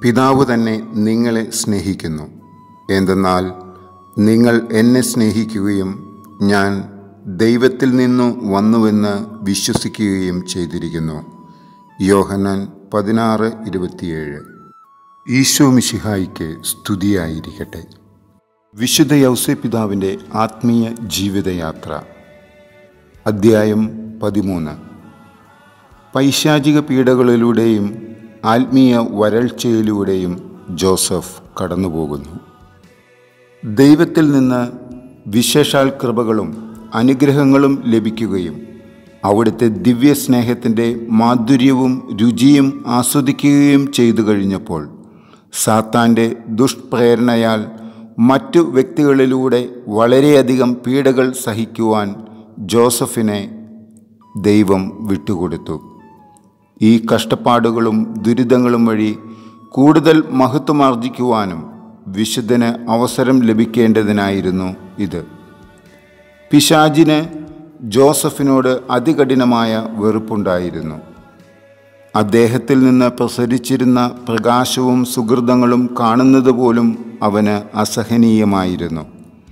പിതാവ് തന്നെ നിങ്ങളെ സ്നേഹിക്കുന്നു എന്തെന്നാൽ നിങ്ങൾ എന്നെ സ്നേഹിക്കുകയും ഞാൻ ദൈവത്തിൽ നിന്നു വന്നുവെന്ന് വിശ്വസിക്കുകയും ചെയ്തിരിക്കുന്നു യോഹന്നാൻ പതിനാറ് ഇരുപത്തിയേഴ് ഈശോ മിശിഹായിക്ക് സ്തുതിയായിരിക്കട്ടെ വിശുദ്ധ യൗസേ പിതാവിൻ്റെ ആത്മീയ ജീവിതയാത്ര അദ്ധ്യായം പതിമൂന്ന് പൈശാചിക പീഡകളിലൂടെയും ആത്മീയ വരൾച്ചയിലൂടെയും ജോസഫ് കടന്നുപോകുന്നു ദൈവത്തിൽ നിന്ന് വിശേഷാൽ കൃപകളും അനുഗ്രഹങ്ങളും ലഭിക്കുകയും അവിടുത്തെ ദിവ്യസ്നേഹത്തിൻ്റെ മാധുര്യവും രുചിയും ആസ്വദിക്കുകയും ചെയ്തു കഴിഞ്ഞപ്പോൾ സാത്താൻ്റെ ദുഷ്പ്രേരണയാൽ മറ്റു വ്യക്തികളിലൂടെ വളരെയധികം പീഡകൾ സഹിക്കുവാൻ ജോസഫിനെ ദൈവം വിട്ടുകൊടുത്തു ഈ കഷ്ടപ്പാടുകളും ദുരിതങ്ങളും വഴി കൂടുതൽ മഹത്വമാർജിക്കുവാനും വിശുദ്ധന് അവസരം ലഭിക്കേണ്ടതിനായിരുന്നു ഇത് പിശാജിന് ജോസഫിനോട് അതികഠിനമായ വെറുപ്പുണ്ടായിരുന്നു അദ്ദേഹത്തിൽ നിന്ന് പ്രസരിച്ചിരുന്ന പ്രകാശവും സുഹൃതങ്ങളും കാണുന്നത് പോലും അവന് അസഹനീയമായിരുന്നു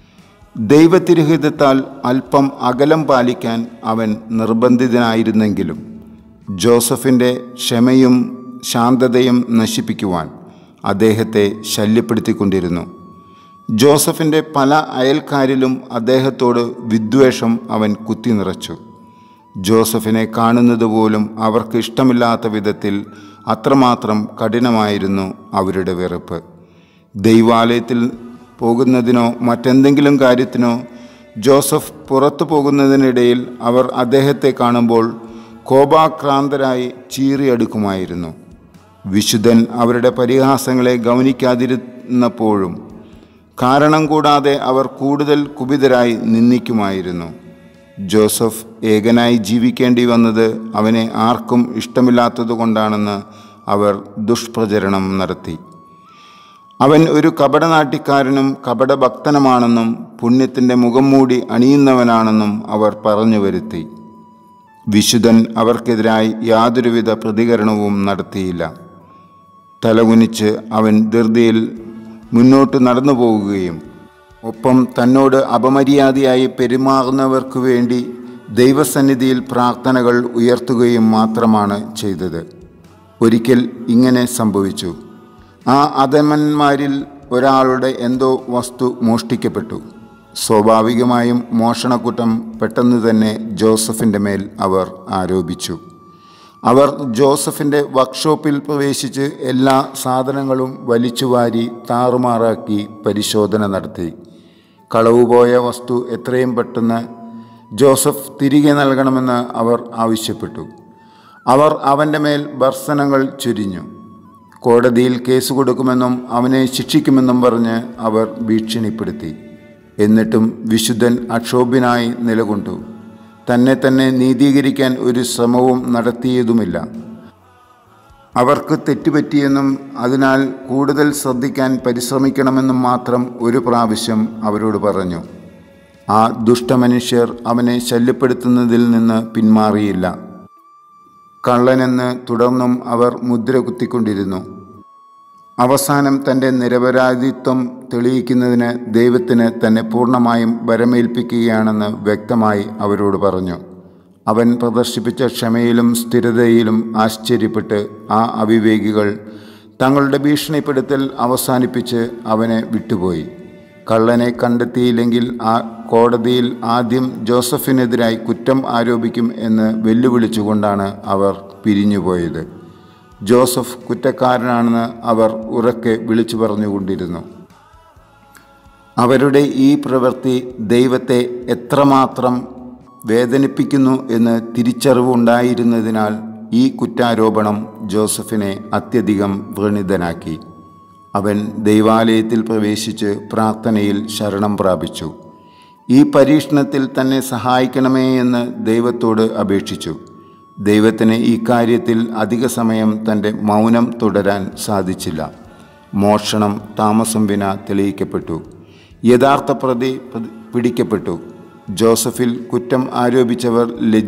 ദൈവതിരഹിതത്താൽ അല്പം അകലം പാലിക്കാൻ അവൻ നിർബന്ധിതനായിരുന്നെങ്കിലും ജോസഫിൻ്റെ ക്ഷമയും ശാന്തതയും നശിപ്പിക്കുവാൻ അദ്ദേഹത്തെ ശല്യപ്പെടുത്തിക്കൊണ്ടിരുന്നു ജോസഫിൻ്റെ പല അയൽക്കാരിലും അദ്ദേഹത്തോട് വിദ്വേഷം അവൻ കുത്തി നിറച്ചു ജോസഫിനെ കാണുന്നത് പോലും അവർക്ക് ഇഷ്ടമില്ലാത്ത വിധത്തിൽ അത്രമാത്രം കഠിനമായിരുന്നു അവരുടെ വെറുപ്പ് ദൈവാലയത്തിൽ പോകുന്നതിനോ മറ്റെന്തെങ്കിലും കാര്യത്തിനോ ജോസഫ് പുറത്തു പോകുന്നതിനിടയിൽ അവർ അദ്ദേഹത്തെ കാണുമ്പോൾ കോപാക്രാന്തരായി ചീറിയടുക്കുമായിരുന്നു വിശുദ്ധൻ അവരുടെ പരിഹാസങ്ങളെ ഗൗനിക്കാതിരുന്നപ്പോഴും കാരണം കൂടാതെ അവർ കൂടുതൽ കുപിതരായി നിന്ദിക്കുമായിരുന്നു ജോസഫ് ഏകനായി ജീവിക്കേണ്ടി വന്നത് അവനെ ആർക്കും ഇഷ്ടമില്ലാത്തതുകൊണ്ടാണെന്ന് അവർ ദുഷ്പ്രചരണം നടത്തി അവൻ ഒരു കപടനാട്ടിക്കാരനും കപടഭക്തനുമാണെന്നും പുണ്യത്തിൻ്റെ മുഖം മൂടി അണിയുന്നവനാണെന്നും അവർ പറഞ്ഞു വരുത്തി വിശുദ്ധൻ അവർക്കെതിരായി യാതൊരുവിധ പ്രതികരണവും നടത്തിയില്ല തലകുനിച്ച് അവൻ ധൃതിയിൽ മുന്നോട്ട് നടന്നു പോകുകയും ഒപ്പം തന്നോട് അപമര്യാദയായി പെരുമാറുന്നവർക്കു വേണ്ടി ദൈവസന്നിധിയിൽ പ്രാർത്ഥനകൾ ഉയർത്തുകയും മാത്രമാണ് ചെയ്തത് ഒരിക്കൽ ഇങ്ങനെ സംഭവിച്ചു ആ അധമന്മാരിൽ ഒരാളുടെ എന്തോ വസ്തു മോഷ്ടിക്കപ്പെട്ടു സ്വാഭാവികമായും മോഷണക്കുറ്റം പെട്ടെന്ന് തന്നെ ജോസഫിൻ്റെ മേൽ അവർ ആരോപിച്ചു അവർ ജോസഫിൻ്റെ വർക്ക്ഷോപ്പിൽ പ്രവേശിച്ച് എല്ലാ സാധനങ്ങളും വലിച്ചുവാരി താറുമാറാക്കി പരിശോധന നടത്തി കളവുപോയ വസ്തു എത്രയും പെട്ടെന്ന് ജോസഫ് തിരികെ നൽകണമെന്ന് അവർ ആവശ്യപ്പെട്ടു അവർ അവൻ്റെ മേൽ ഭർസനങ്ങൾ ചുരിഞ്ഞു കോടതിയിൽ കേസ് കൊടുക്കുമെന്നും അവനെ ശിക്ഷിക്കുമെന്നും പറഞ്ഞ് അവർ ഭീഷണിപ്പെടുത്തി എന്നിട്ടും വിശുദ്ധൻ അക്ഷോഭ്യനായി നിലകൊണ്ടു തന്നെ തന്നെ നീതീകരിക്കാൻ ഒരു ശ്രമവും നടത്തിയതുമില്ല അവർക്ക് തെറ്റുപറ്റിയെന്നും അതിനാൽ കൂടുതൽ ശ്രദ്ധിക്കാൻ പരിശ്രമിക്കണമെന്നും മാത്രം ഒരു പ്രാവശ്യം അവരോട് പറഞ്ഞു ആ ദുഷ്ടമനുഷ്യർ അവനെ ശല്യപ്പെടുത്തുന്നതിൽ നിന്ന് പിന്മാറിയില്ല കള്ളനെന്ന് തുടർന്നും അവർ മുദ്ര കുത്തിക്കൊണ്ടിരുന്നു അവസാനം തൻ്റെ നിരപരാധിത്വം തെളിയിക്കുന്നതിന് ദൈവത്തിന് തന്നെ പൂർണ്ണമായും വരമേൽപ്പിക്കുകയാണെന്ന് വ്യക്തമായി അവരോട് പറഞ്ഞു അവൻ പ്രദർശിപ്പിച്ച ക്ഷമയിലും സ്ഥിരതയിലും ആശ്ചര്യപ്പെട്ട് ആ അവിവേകികൾ തങ്ങളുടെ ഭീഷണിപ്പെടുത്തൽ അവസാനിപ്പിച്ച് അവനെ വിട്ടുപോയി കള്ളനെ കണ്ടെത്തിയില്ലെങ്കിൽ ആ കോടതിയിൽ ആദ്യം ജോസഫിനെതിരായി കുറ്റം ആരോപിക്കും എന്ന് വെല്ലുവിളിച്ചുകൊണ്ടാണ് അവർ പിരിഞ്ഞുപോയത് ജോസഫ് കുറ്റക്കാരനാണെന്ന് അവർ ഉറക്കെ വിളിച്ചു പറഞ്ഞുകൊണ്ടിരുന്നു അവരുടെ ഈ പ്രവൃത്തി ദൈവത്തെ എത്രമാത്രം വേദനിപ്പിക്കുന്നു എന്ന് തിരിച്ചറിവുണ്ടായിരുന്നതിനാൽ ഈ കുറ്റാരോപണം ജോസഫിനെ അത്യധികം വ്രണിതനാക്കി അവൻ ദൈവാലയത്തിൽ പ്രവേശിച്ച് പ്രാർത്ഥനയിൽ ശരണം പ്രാപിച്ചു ഈ പരീക്ഷണത്തിൽ തന്നെ സഹായിക്കണമേ എന്ന് ദൈവത്തോട് അപേക്ഷിച്ചു ദൈവത്തിന് ഈ കാര്യത്തിൽ അധിക സമയം തൻ്റെ മൗനം തുടരാൻ സാധിച്ചില്ല മോഷണം താമസം വിന തെളിയിക്കപ്പെട്ടു യഥാർത്ഥ പ്രതി പ്രതി- പിടിക്കപ്പെട്ടു ജോസഫിൽ കുറ്റം ആരോപിച്ചവർ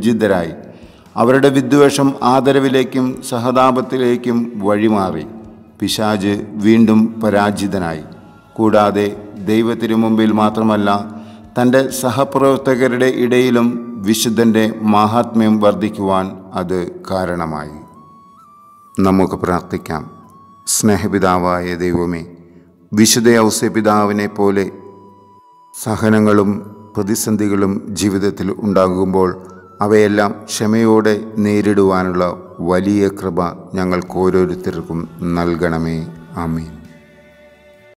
ലജ്ജിതരായി അവരുടെ വിദ്വേഷം ആദരവിലേക്കും സഹതാപത്തിലേക്കും വഴിമാറി പിശാജ് വീണ്ടും പരാജിതനായി കൂടാതെ ദൈവത്തിനു മുമ്പിൽ മാത്രമല്ല തൻ്റെ സഹപ്രവർത്തകരുടെ ഇടയിലും വിശുദ്ധൻ്റെ മാഹാത്മ്യം വർദ്ധിക്കുവാൻ അത് കാരണമായി നമുക്ക് പ്രാർത്ഥിക്കാം സ്നേഹപിതാവായ ദൈവമേ വിശുദ്ധ ഔസ്യപിതാവിനെ പോലെ സഹനങ്ങളും പ്രതിസന്ധികളും ജീവിതത്തിൽ ഉണ്ടാകുമ്പോൾ അവയെല്ലാം ക്ഷമയോടെ നേരിടുവാനുള്ള വലിയ കൃപ ഞങ്ങൾക്ക് ഓരോരുത്തർക്കും നൽകണമേ ആമീൻ